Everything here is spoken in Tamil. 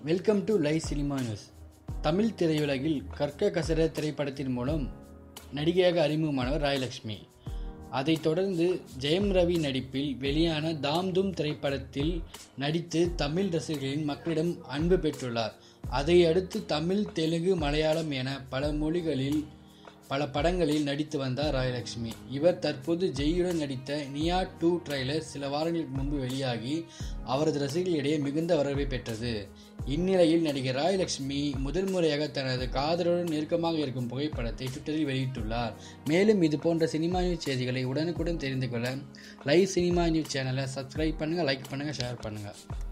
welcome to live cinema news Tamil திரையுலகில் கற்க கசர திரைப்படத்தின் மூலம் நடிகையாக அறிமுகமானவர் ராயலட்சுமி அதைத் தொடர்ந்து ஜெயம் ரவி நடிப்பில் வெளியான தாம் தூம் திரைப்படத்தில் நடித்து தமிழ் ரசிகர்களின் மக்களிடம் அன்பு பெற்றுள்ளார் அதை அடுத்து தமிழ் தெலுங்கு மலையாளம் என பல மொழிகளில் பல படங்களில் நடித்து வந்தார் ராயலட்சுமி இவர் தற்போது ஜெயுடன் நடித்த நியா டூ ட்ரைலர் சில வாரங்களுக்கு முன்பு வெளியாகி அவரது ரசிகர்களிடையே மிகுந்த வரவேற்பை பெற்றது இந்நிலையில் நடிகர் ராயலட்சுமி முதல் முறையாக தனது காதலுடன் நெருக்கமாக இருக்கும் புகைப்படத்தை ட்விட்டரில் வெளியிட்டுள்ளார் மேலும் இது போன்ற சினிமா நியூஸ் செய்திகளை உடனுக்குடன் தெரிந்து கொள்ள லைவ் சினிமா நியூஸ் சேனலை சப்ஸ்கிரைப் பண்ணுங்கள் லைக் பண்ணுங்கள் ஷேர் பண்ணுங்கள்